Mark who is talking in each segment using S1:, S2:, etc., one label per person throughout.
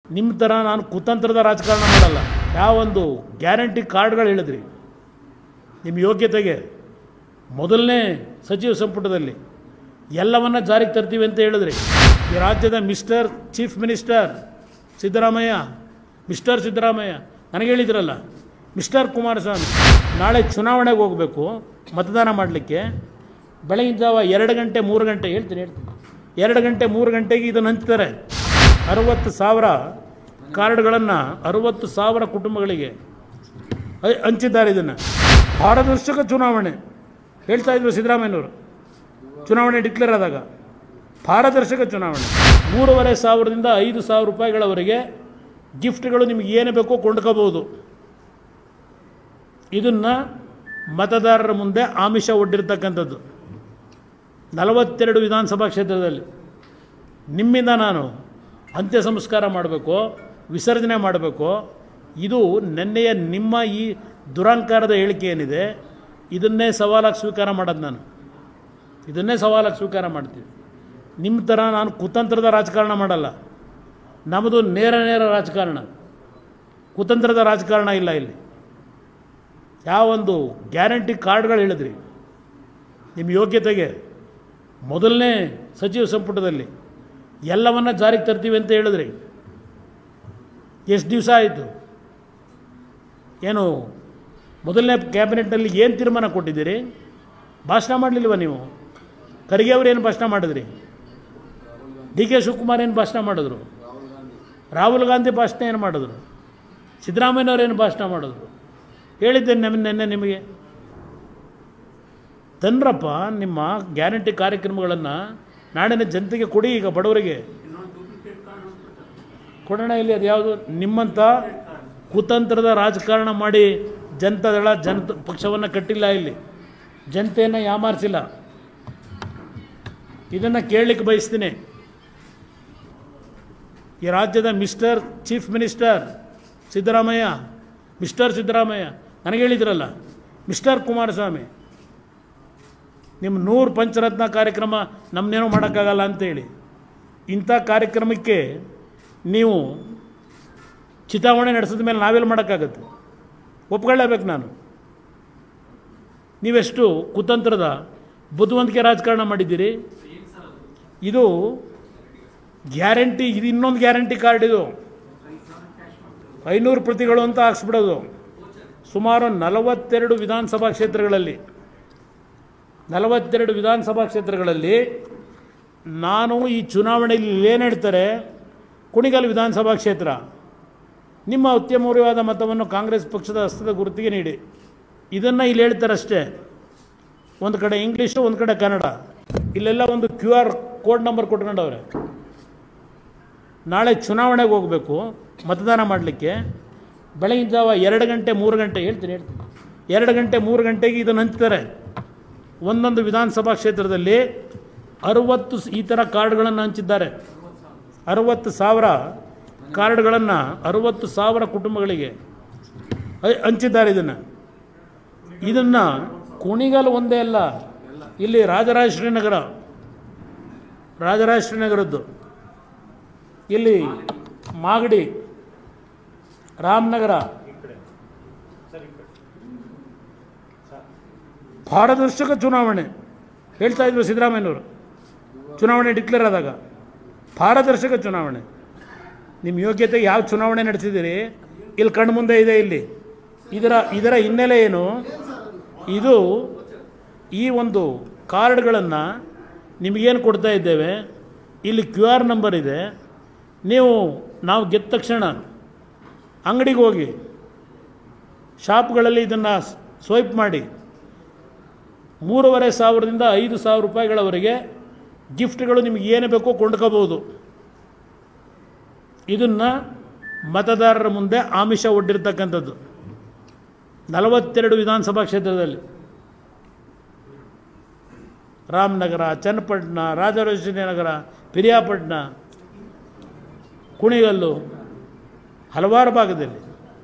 S1: ನಿಮ್ಮ ಥರ ನಾನು ಕುತಂತ್ರದ ರಾಜಕಾರಣ ಮಾಡಲ್ಲ ಯಾವೊಂದು ಗ್ಯಾರಂಟಿ ಕಾರ್ಡ್ಗಳು ಹೇಳಿದ್ರಿ ನಿಮ್ಮ ಯೋಗ್ಯತೆಗೆ ಮೊದಲನೇ ಸಚಿವ ಸಂಪುಟದಲ್ಲಿ ಎಲ್ಲವನ್ನ ಜಾರಿಗೆ ತರ್ತೀವಿ ಅಂತ ಹೇಳಿದ್ರಿ ಈ ರಾಜ್ಯದ mister chief minister Siddaramaiah mister Siddaramaiah ನನಗೆ ಹೇಳಿದ್ರಲ್ಲ ಮಿಸ್ಟರ್ ಕುಮಾರಸ್ವಾಮಿ ನಾಳೆ ಚುನಾವಣೆಗೆ ಹೋಗಬೇಕು ಮತದಾನ ಮಾಡಲಿಕ್ಕೆ ಬೆಳಗಿನ ಜಾವ ಎರಡು ಗಂಟೆ ಮೂರು ಗಂಟೆ ಹೇಳ್ತೀನಿ ಹೇಳ್ತೀನಿ ಎರಡು ಗಂಟೆ ಮೂರು ಗಂಟೆಗೆ ಇದನ್ನು ಹಂಚ್ತಾರೆ ಅರುವತ್ತು ಸಾವಿರ ಕಾರ್ಡ್ಗಳನ್ನು ಅರುವತ್ತು ಸಾವಿರ ಕುಟುಂಬಗಳಿಗೆ ಅ- ಹಂಚಿದ್ದಾರೆ ಇದನ್ನು ಪಾರದರ್ಶಕ ಚುನಾವಣೆ ಹೇಳ್ತಾ ಇದ್ರು ಸಿದ್ದರಾಮಯ್ಯನವರು ಚುನಾವಣೆ ಡಿಕ್ಲೇರ್ ಆದಾಗ ಪಾರದರ್ಶಕ ಚುನಾವಣೆ ಮೂರುವರೆ ಸಾವಿರದಿಂದ ಐದು ಸಾವಿರ ರೂಪಾಯಿಗಳವರೆಗೆ ಗಿಫ್ಟ್ಗಳು ನಿಮಗೆ ಏನು ಬೇಕೋ ಕೊಂಡ್ಕೋಬೋದು ಇದನ್ನು ಮತದಾರರ ಮುಂದೆ ಆಮಿಷ ಒಡ್ಡಿರ್ತಕ್ಕಂಥದ್ದು ನಲವತ್ತೆರಡು ವಿಧಾನಸಭಾ ಕ್ಷೇತ್ರದಲ್ಲಿ ನಿಮ್ಮಿಂದ ನಾನು ಅಂತ್ಯ ಸಂಸ್ಕಾರ ಮಾಡಬೇಕು ವಿಸರ್ಜನೆ ಮಾಡಬೇಕು ಇದು ನೆನ್ನೆಯ ನಿಮ್ಮ ಈ ದುರಹಂಕಾರದ ಹೇಳಿಕೆ ಏನಿದೆ ಇದನ್ನೇ ಸವಾಲಾಗಿ ಸ್ವೀಕಾರ ಮಾಡೋದು ನಾನು ಇದನ್ನೇ ಸವಾಲಾಗಿ ಸ್ವೀಕಾರ ಮಾಡ್ತೀವಿ ನಿಮ್ಮ ಥರ ನಾನು ಕುತಂತ್ರದ ರಾಜಕಾರಣ ಮಾಡಲ್ಲ ನಮ್ಮದು ನೇರ ನೇರ ರಾಜಕಾರಣ ಕುತಂತ್ರದ ರಾಜಕಾರಣ ಇಲ್ಲ ಇಲ್ಲಿ ಯಾವೊಂದು ಗ್ಯಾರಂಟಿ ಕಾರ್ಡ್ಗಳು ಹೇಳಿದ್ರಿ ನಿಮ್ಮ ಯೋಗ್ಯತೆಗೆ ಮೊದಲನೇ ಸಚಿವ ಸಂಪುಟದಲ್ಲಿ ಎಲ್ಲವನ್ನ ಜಾರಿಗೆ ತರ್ತೀವಿ ಅಂತ ಹೇಳಿದ್ರಿ ಎಷ್ಟು ದಿವಸ ಆಯಿತು ಏನು ಮೊದಲನೇ ಕ್ಯಾಬಿನೆಟ್ನಲ್ಲಿ ಏನು ತೀರ್ಮಾನ ಕೊಟ್ಟಿದ್ದೀರಿ ಭಾಷಣ ಮಾಡಲಿಲ್ವ ನೀವು ಖರ್ಗೆ ಅವರು ಏನು ಭಾಷಣ ಮಾಡಿದ್ರಿ ಡಿ ಕೆ ಶಿವಕುಮಾರ್ ಏನು ಭಾಷಣ ಮಾಡಿದ್ರು ರಾಹುಲ್ ಗಾಂಧಿ ಭಾಷಣ ಏನು ಮಾಡಿದ್ರು ಸಿದ್ದರಾಮಯ್ಯನವ್ರು ಏನು ಭಾಷಣ ಮಾಡಿದ್ರು ಹೇಳಿದ್ದೆ ನಮ್ಮ ನೆನ್ನೆ ನಿಮಗೆ ತನ್ರಪ್ಪ ನಿಮ್ಮ ಗ್ಯಾರಂಟಿ ಕಾರ್ಯಕ್ರಮಗಳನ್ನು ನಾಡಿನ ಜನತೆಗೆ ಕೊಡಿ ಈಗ ಬಡವರಿಗೆ ಕೊಡೋಣ ಇಲ್ಲಿ ಅದು ಯಾವುದು ನಿಮ್ಮಂಥ ಕುತಂತ್ರದ ರಾಜಕಾರಣ ಮಾಡಿ ಜನತಾದಳ ಜನತ ಪಕ್ಷವನ್ನು ಕಟ್ಟಿಲ್ಲ ಇಲ್ಲಿ ಜನತೆಯನ್ನು ಯಾಮಾರಿಸಿಲ್ಲ ಇದನ್ನು ಕೇಳಲಿಕ್ಕೆ ಬಯಸ್ತೀನಿ ಈ ರಾಜ್ಯದ mister chief minister Siddaramaiah mister Siddaramaiah ನನಗೆ ಹೇಳಿದ್ರಲ್ಲ ಮಿಸ್ಟರ್ ಕುಮಾರಸ್ವಾಮಿ ನಿಮ್ಮ ನೂರು ಪಂಚರತ್ನ ಕಾರ್ಯಕ್ರಮ ನಮ್ಮನ್ನೇನೋ ಮಾಡೋಕ್ಕಾಗಲ್ಲ ಅಂತೇಳಿ ಇಂಥ ಕಾರ್ಯಕ್ರಮಕ್ಕೆ ನೀವು ಚಿತಾವಣೆ ನಡೆಸಿದ ಮೇಲೆ ನಾವೆಲ್ಲ ಮಾಡೋಕ್ಕಾಗತ್ತೆ ಒಪ್ಕೊಳ್ಳೇಬೇಕು ನಾನು ನೀವೆಷ್ಟು ಕುತಂತ್ರದ ಬುದ್ಧಿವಂತಿಕೆ ರಾಜಕಾರಣ ಮಾಡಿದ್ದೀರಿ ಇದು ಗ್ಯಾರಂಟಿ ಇದು ಇನ್ನೊಂದು ಗ್ಯಾರಂಟಿ ಕಾರ್ಡ್ ಇದು ಐನೂರು ಪ್ರತಿಗಳು ಅಂತ ಹಾಕ್ಸ್ಬಿಡೋದು ಸುಮಾರು ನಲವತ್ತೆರಡು ವಿಧಾನಸಭಾ ಕ್ಷೇತ್ರಗಳಲ್ಲಿ ನಲವತ್ತೆರಡು ವಿಧಾನಸಭಾ ಕ್ಷೇತ್ರಗಳಲ್ಲಿ ನಾನು ಈ ಚುನಾವಣೆಯಲ್ಲಿ ಏನು ಹೇಳ್ತಾರೆ ಕುಣಿಗಲ್ ವಿಧಾನಸಭಾ ಕ್ಷೇತ್ರ ನಿಮ್ಮ ಅತ್ಯಮೂಲ್ಯವಾದ ಮತವನ್ನು ಕಾಂಗ್ರೆಸ್ ಪಕ್ಷದ ಹಸ್ತದ ಗುರುತಿಗೆ ನೀಡಿ ಇದನ್ನು ಇಲ್ಲಿ ಹೇಳ್ತಾರಷ್ಟೇ ಒಂದು ಕಡೆ ಇಂಗ್ಲೀಷು ಒಂದು ಕಡೆ ಕನ್ನಡ ಇಲ್ಲೆಲ್ಲ ಒಂದು ಕ್ಯೂ ಆರ್ ಕೋಡ್ ನಂಬರ್ ಕೊಟ್ಕೊಂಡವ್ರೆ ನಾಳೆ ಚುನಾವಣೆಗೆ ಹೋಗಬೇಕು ಮತದಾನ ಮಾಡಲಿಕ್ಕೆ ಬೆಳಗಿನ ಜಾವ ಎರಡು ಗಂಟೆ ಮೂರು ಗಂಟೆ ಹೇಳ್ತೀನಿ ಹೇಳ್ತೀನಿ ಎರಡು ಗಂಟೆ ಮೂರು ಗಂಟೆಗೆ ಇದನ್ನು ಹಂಚ್ತಾರೆ ಒಂದೊಂದು ವಿಧಾನಸಭಾ ಕ್ಷೇತ್ರದಲ್ಲಿ ಅರುವತ್ತು ಸ್- ಈ ಥರ ಕಾರ್ಡ್ಗಳನ್ನು ಹಂಚಿದ್ದಾರೆ ಅರುವತ್ತು ಸಾವಿರ ಕಾರ್ಡ್ಗಳನ್ನು ಅರುವತ್ತು ಸಾವಿರ ಕುಟುಂಬಗಳಿಗೆ ಅ- ಹಂಚಿದ್ದಾರೆ ಇದನ್ನು ಇದನ್ನು ಕುಣಿಗಲ್ ಒಂದೇ ಅಲ್ಲ ಇಲ್ಲಿ ರಾಜರಾಜೇಶ್ವರಿ ನಗರ ರಾಜರಾಜೇಶ್ವರಿ ನಗರದ್ದು ಇಲ್ಲಿ ಮಾಗಡಿ ರಾಮನಗರ ಪಾರದರ್ಶಕ ಚುನಾವಣೆ ಹೇಳ್ತಾ ಇದ್ರು ಸಿದ್ದರಾಮಯ್ಯನವರು ಚುನಾವಣೆ ಡಿಕ್ಲೇರ್ ಆದಾಗ ಪಾರದರ್ಶಕ ಚುನಾವಣೆ ನಿಮ್ಮ ಯೋಗ್ಯತೆಗೆ ಯಾವ ಚುನಾವಣೆ ನಡೆಸಿದ್ದೀರಿ ಇಲ್ಲಿ ಕಣ್ಣು ಮುಂದೆ ಇದೆ ಇಲ್ಲಿ ಇದರ ಇದರ ಹಿನ್ನೆಲೆ ಏನು ಇದು ಈ ಒಂದು ಕಾರ್ಡ್ಗಳನ್ನು ನಿಮಗೇನು ಕೊಡ್ತಾ ಇದ್ದೇವೆ ಇಲ್ಲಿ ಕ್ಯೂ ಆರ್ ನಂಬರ್ ಇದೆ ನೀವು ನಾವು ಗೆದ್ದ ತಕ್ಷಣ ಅಂಗಡಿಗೆ ಹೋಗಿ ಶಾಪ್ಗಳಲ್ಲಿ ಇದನ್ನು ಸ್ವೈಪ್ ಮಾಡಿ ಮೂರುವರೆ ಸಾವಿರದಿಂದ ಐದು ಸಾವಿರ ರೂಪಾಯಿಗಳವರೆಗೆ ಗಿಫ್ಟ್ಗಳು ನಿಮಗೆ ಏನು ಬೇಕೋ ಕೊಂಡ್ಕೋಬೋದು ಇದನ್ನು ಮತದಾರರ ಮುಂದೆ ಆಮಿಷ ಒಡ್ಡಿರ್ತಕ್ಕಂಥದ್ದು ನಲವತ್ತೆರಡು ವಿಧಾನಸಭಾ ಕ್ಷೇತ್ರದಲ್ಲಿ ರಾಮನಗರ ಚನ್ನಪಟ್ಟಣ ರಾಜರಾಜೇಶ್ವರಿ ನಗರ ಪಿರಿಯಾಪಟ್ಟಣ ಕುಣಿಗಲ್ಲು ಹಲವಾರು ಭಾಗದಲ್ಲಿ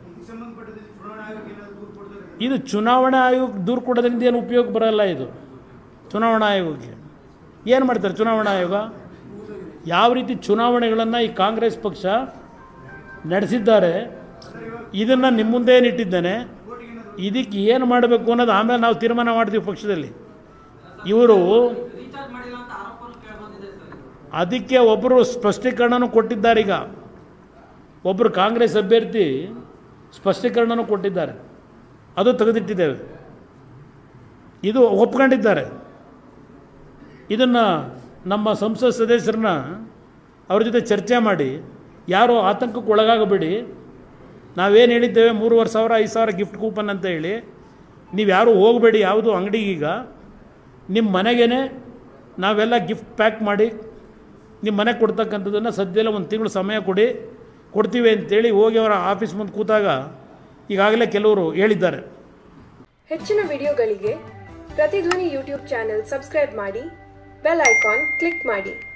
S1: ಇದು ಚುನಾವಣಾ ಆಯೋಗ ದೂರು ಕೊಡೋದ್ರಿಂದ ಏನು ಉಪಯೋಗ ಬರಲ್ಲ ಇದು ಚುನಾವಣಾ ಆಯೋಗಕ್ಕೆ ಏನು ಮಾಡ್ತಾರೆ ಚುನಾವಣಾ ಆಯೋಗ ಯಾವ ರೀತಿ ಚುನಾವಣೆಗಳನ್ನು ಈ ಕಾಂಗ್ರೆಸ್ ಪಕ್ಷ ನಡೆಸಿದ್ದಾರೆ ಇದನ್ನು ನಿಮ್ಮ ಮುಂದೆ ಏನಿಟ್ಟಿದ್ದೇನೆ ಇದಕ್ಕೆ ಏನು ಮಾಡಬೇಕು ಅನ್ನೋದು ಆಮೇಲೆ ನಾವು ತೀರ್ಮಾನ ಮಾಡ್ತೀವಿ ಪಕ್ಷದಲ್ಲಿ ಇವರು
S2: ರೀಚಾರ್ಜ್ ಮಾಡಿಲ್ಲ ಅಂತ ಆರೋಪನೂ ಕೇಳ್ಬಂದಿದೆ ಸರ್ ಇದು.
S1: ಅದಕ್ಕೆ ಒಬ್ಬರು ಸ್ಪಷ್ಟೀಕರಣನೂ ಕೊಟ್ಟಿದ್ದಾರೆ ಈಗ ಒಬ್ಬರು ಕಾಂಗ್ರೆಸ್ ಅಭ್ಯರ್ಥಿ ಸ್ಪಷ್ಟೀಕರಣನೂ ಕೊಟ್ಟಿದ್ದಾರೆ ಅದು ತೆಗೆದಿಟ್ಟಿದ್ದೇವೆ ಇದು ಒಪ್ಕೊಂಡಿದ್ದಾರೆ ಇದನ್ನು ನಮ್ಮ ಸಂಸತ್ ಸದಸ್ಯರನ್ನ ಅವ್ರ ಜೊತೆ ಚರ್ಚೆ ಮಾಡಿ ಯಾರು ಆತಂಕಕ್ಕೆ ಒಳಗಾಗಬೇಡಿ ನಾವೇನು ಹೇಳಿದ್ದೇವೆ ಮೂರುವರೆ ಸಾವಿರ ಐದು ಸಾವಿರ ಗಿಫ್ಟ್ ಕೂಪನ್ ಅಂತ ಹೇಳಿ ನೀವು ಯಾರು ಹೋಗಬೇಡಿ ಯಾವುದು ಅಂಗಡಿಗೀಗ ನಿಮ್ಮ ಮನೆಗೇ ನಾವೆಲ್ಲ ಗಿಫ್ಟ್ ಪ್ಯಾಕ್ ಮಾಡಿ ನಿಮ್ಮ ಮನೆಗೆ ಕೊಡ್ತಕ್ಕಂಥದ್ದನ್ನು ಸದ್ಯದಲ್ಲೇ ಒಂದು ತಿಂಗಳು ಸಮಯ ಕೊಡಿ ಕೊಡ್ತೀವಿ ಅಂತೇಳಿ ಹೋಗಿ ಅವರ ಆಫೀಸ್ ಮುಂದೆ ಕೂತಾಗ ಈಗಾಗಲೇ ಕೆಲವರು ಹೇಳಿದ್ದಾರೆ
S3: ಹೆಚ್ಚಿನ ವಿಡಿಯೋಗಳಿಗೆ ಪ್ರತಿಧ್ವನಿ ಯೂಟ್ಯೂಬ್ ಚಾನೆಲ್ ಸಬ್ಸ್ಕ್ರೈಬ್ ಮಾಡಿ ಬೆಲ್ ಐಕಾನ್ ಕ್ಲಿಕ್ ಮಾಡಿ